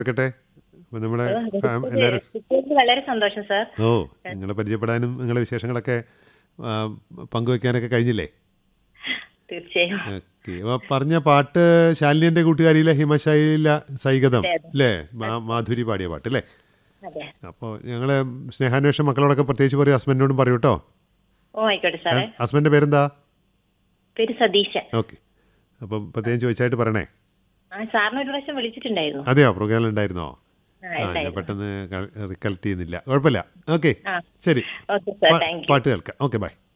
കേട്ടെ അപ്പോൾ നമ്മുടെ ഫാം എല്ലാവരും കിട്ടിയതിൽ വളരെ സന്തോഷം സാർ ഓ നിങ്ങളെ പരിചയപ്പെടാനും നിങ്ങളുടെ വിശേഷങ്ങളൊക്കെ ആ, പങ്കുവെക്കാനൊക്കെ കഴിഞ്ഞില്ലേ തീർച്ചയായും ഓക്കെ അപ്പോൾ പറഞ്ഞ പാട്ട് ശാലിനിയുടെ കൂട്ടുകാരിയിലെ ഹിമശൈല സൈഗതം അതെ, അതെ. അല്ലേ മാ- മാധുരി പാടിയ പാട്ട് അല്ലേ അതെ അപ്പോൾ ഞങ്ങൾ സ്നേഹാന്വേഷണം മക്കളോടൊക്കെ പ്രത്യേകിച്ച് പറയും ഹസ്ബൻഡിനോടും പറയൂ കേട്ടോ ഓ ആയിക്കോട്ടെ സാറേ ഹസ്ബൻഡിൻ്റെ പേരെന്താ പേര് സതീശൻ ഓക്കെ അപ്പം പ്രത്യേകം ചോദിച്ചായിട്ട് പറയണേ ആ സാറിന് ഒരു പ്രാവശ്യം വിളിച്ചിട്ടുണ്ടായിരുന്നു അതെയോ പ്രോഗ്രാമിൽ ഉണ്ടായിരുന്നോ ആ, ആ ഞാൻ ഉണ്ടായിരുന്നു. പെട്ടെന്ന് റിക്കലക്ട് ചെയ്യുന്നില്ല കുഴപ്പമില്ല ഓക്കെ ആ ശരി ഓക്കെ സാർ പാ- താങ്ക് യു പാട്ട് കേൾക്കാം ഓക്കെ ബൈ